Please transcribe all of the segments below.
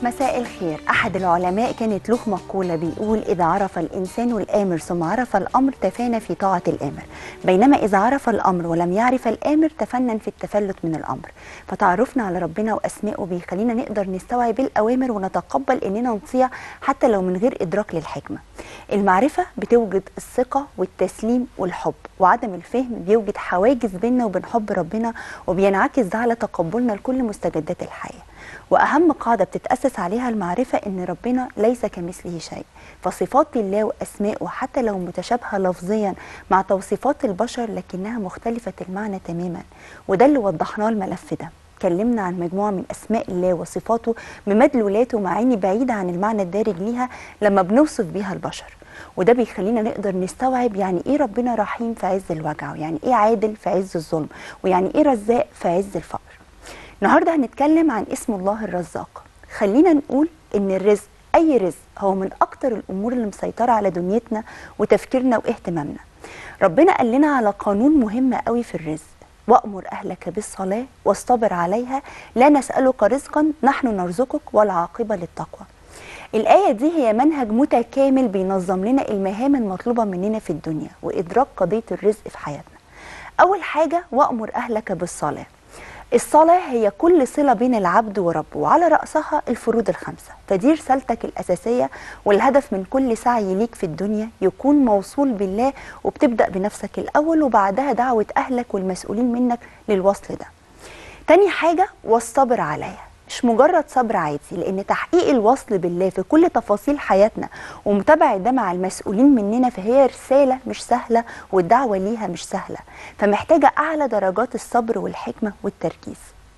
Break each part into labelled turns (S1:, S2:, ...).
S1: مساء الخير أحد العلماء كانت له مقولة بيقول إذا عرف الإنسان الآمر ثم عرف الأمر تفانى في طاعة الآمر بينما إذا عرف الأمر ولم يعرف الآمر تفنن في التفلت من الأمر فتعرفنا على ربنا وأسمائه بيخلينا نقدر نستوعب الأوامر ونتقبل إننا نطيع حتى لو من غير إدراك للحكمة المعرفة بتوجد الثقة والتسليم والحب وعدم الفهم بيوجد حواجز بيننا وبين حب ربنا وبينعكس ده على تقبلنا لكل مستجدات الحياة واهم قاعده بتتاسس عليها المعرفه ان ربنا ليس كمثله شيء فصفات الله واسمائه حتى لو متشابهه لفظيا مع توصيفات البشر لكنها مختلفه المعنى تماما وده اللي وضحناه الملف ده اتكلمنا عن مجموعه من اسماء الله وصفاته بمدلولات ومعاني بعيده عن المعنى الدارج ليها لما بنوصف بيها البشر وده بيخلينا نقدر نستوعب يعني ايه ربنا رحيم في عز الوجع ويعني ايه عادل في عز الظلم ويعني ايه رزاق في عز الفقر النهارده هنتكلم عن اسم الله الرزاق خلينا نقول ان الرزق اي رزق هو من اكتر الامور اللي مسيطره على دنيتنا وتفكيرنا واهتمامنا ربنا قال لنا على قانون مهم قوي في الرزق وامر اهلك بالصلاه واصطبر عليها لا نسالك رزقا نحن نرزقك والعاقبه للتقوى الآية دي هي منهج متكامل بينظم لنا المهام المطلوبة مننا في الدنيا وإدراك قضية الرزق في حياتنا أول حاجة وأمر أهلك بالصلاة الصلاة هي كل صلة بين العبد وربه وعلى رأسها الفروض الخمسة فدي رسالتك الأساسية والهدف من كل سعي ليك في الدنيا يكون موصول بالله وبتبدأ بنفسك الأول وبعدها دعوة أهلك والمسؤولين منك للوصل ده تاني حاجة والصبر عليها مش مجرد صبر عادي لان تحقيق الوصل بالله في كل تفاصيل حياتنا ومتابعه ده مع المسؤولين مننا فهي رساله مش سهله والدعوه ليها مش سهله فمحتاجه اعلى درجات الصبر والحكمه والتركيز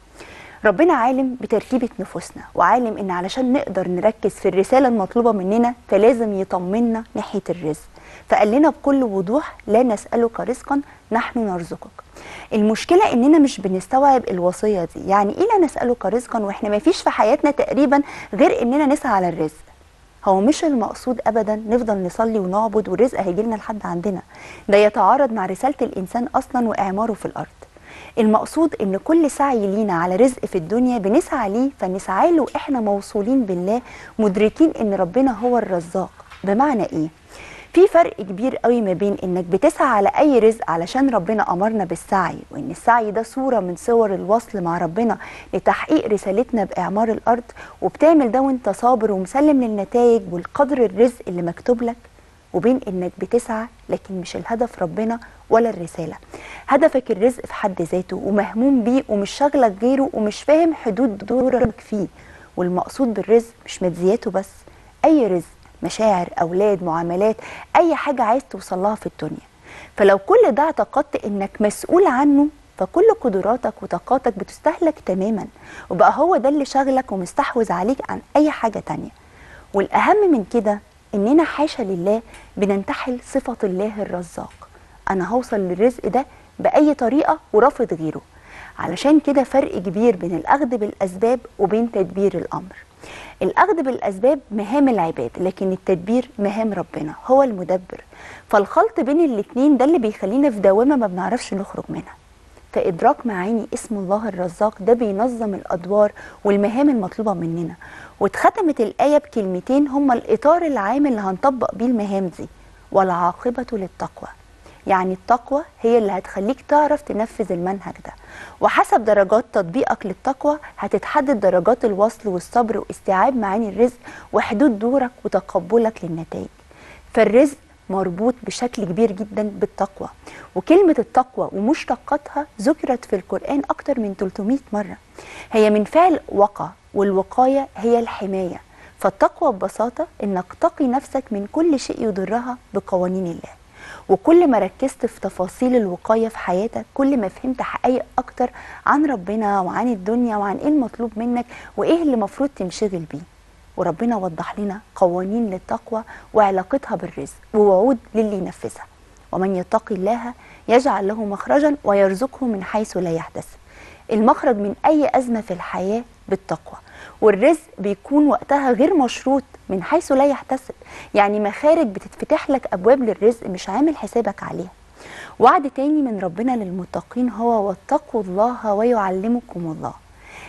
S1: ربنا عالم بتركيبة نفوسنا وعالم ان علشان نقدر نركز في الرسالة المطلوبة مننا فلازم يطمنا ناحية الرزق فقال لنا بكل وضوح لا نسألك رزقا نحن نرزقك المشكلة اننا مش بنستوعب الوصية دي يعني ايه لا نسألك رزقا واحنا ما فيش في حياتنا تقريبا غير اننا نسعى على الرزق هو مش المقصود ابدا نفضل نصلي ونعبد والرزق هيجي لنا لحد عندنا ده يتعارض مع رسالة الانسان اصلا واعماره في الارض المقصود ان كل سعي لينا على رزق في الدنيا بنسعى ليه فنسعى له احنا موصولين بالله مدركين ان ربنا هو الرزاق بمعنى ايه في فرق كبير قوي ما بين انك بتسعى على اي رزق علشان ربنا امرنا بالسعي وان السعي ده صوره من صور الوصل مع ربنا لتحقيق رسالتنا باعمار الارض وبتعمل ده وانت صابر ومسلم للنتائج والقدر الرزق اللي مكتوب لك وبين انك بتسعى لكن مش الهدف ربنا ولا الرساله هدفك الرزق في حد ذاته ومهموم بيه ومش شاغلك غيره ومش فاهم حدود دورك فيه والمقصود بالرزق مش مادياته بس اي رزق مشاعر اولاد معاملات اي حاجه عايز توصل لها في الدنيا فلو كل ده اعتقدت انك مسؤول عنه فكل قدراتك وطاقاتك بتستهلك تماما وبقى هو ده اللي شاغلك ومستحوذ عليك عن اي حاجه تانية والاهم من كده اننا حاشا لله بننتحل صفه الله الرزاق انا هوصل للرزق ده باي طريقه ورافض غيره علشان كده فرق كبير بين الاخذ بالاسباب وبين تدبير الامر الاخذ بالاسباب مهام العباد لكن التدبير مهام ربنا هو المدبر فالخلط بين الاتنين ده اللي بيخلينا في دوامه ما بنعرفش نخرج منها فادراك معاني اسم الله الرزاق ده بينظم الادوار والمهام المطلوبه مننا واتختمت الايه بكلمتين هما الاطار العام اللي هنطبق بيه المهام دي والعاقبه للتقوى يعني التقوى هي اللي هتخليك تعرف تنفذ المنهج ده وحسب درجات تطبيقك للتقوى هتتحدد درجات الوصل والصبر واستيعاب معاني الرزق وحدود دورك وتقبلك للنتائج فالرزق مربوط بشكل كبير جدا بالتقوى وكلمة التقوى ومشتقاتها ذكرت في القرآن أكتر من 300 مرة هي من فعل وقى والوقاية هي الحماية فالتقوى ببساطة إنك تقي نفسك من كل شيء يضرها بقوانين الله وكل ما ركزت في تفاصيل الوقاية في حياتك كل ما فهمت حقائق أكتر عن ربنا وعن الدنيا وعن إيه المطلوب منك وإيه اللي المفروض تنشغل بيه وربنا وضح لنا قوانين للتقوى وعلاقتها بالرزق ووعود للي ينفذها ومن يتقي الله يجعل له مخرجا ويرزقه من حيث لا يحتسب المخرج من أي أزمة في الحياة بالتقوى والرزق بيكون وقتها غير مشروط من حيث لا يحتسب يعني مخارج بتتفتح لك ابواب للرزق مش عامل حسابك عليها وعد تاني من ربنا للمتقين هو واتقوا الله ويعلمكم الله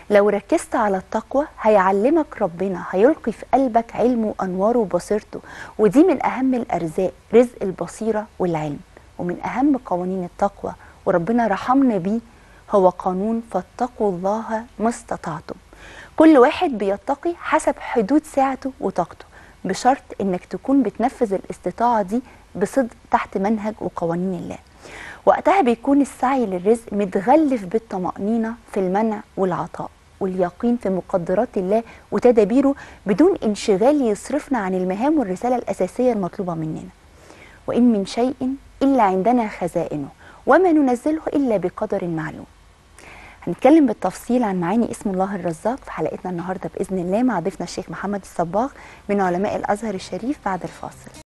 S1: لو ركزت على التقوى هيعلمك ربنا هيلقي في قلبك علمه وانواره وبصيرته ودي من اهم الارزاق رزق البصيره والعلم ومن اهم قوانين التقوى وربنا رحمنا بيه هو قانون فاتقوا الله ما استطعتم كل واحد بيتقي حسب حدود سعته وطاقته بشرط انك تكون بتنفذ الاستطاعه دي بصدق تحت منهج وقوانين الله وقتها بيكون السعي للرزق متغلف بالطمأنينة في المنع والعطاء واليقين في مقدرات الله وتدابيره بدون انشغال يصرفنا عن المهام والرسالة الأساسية المطلوبة مننا وإن من شيء إلا عندنا خزائنه وما ننزله إلا بقدر معلوم هنتكلم بالتفصيل عن معاني اسم الله الرزاق في حلقتنا النهارده باذن الله مع ضيفنا الشيخ محمد الصباغ من علماء الازهر الشريف بعد الفاصل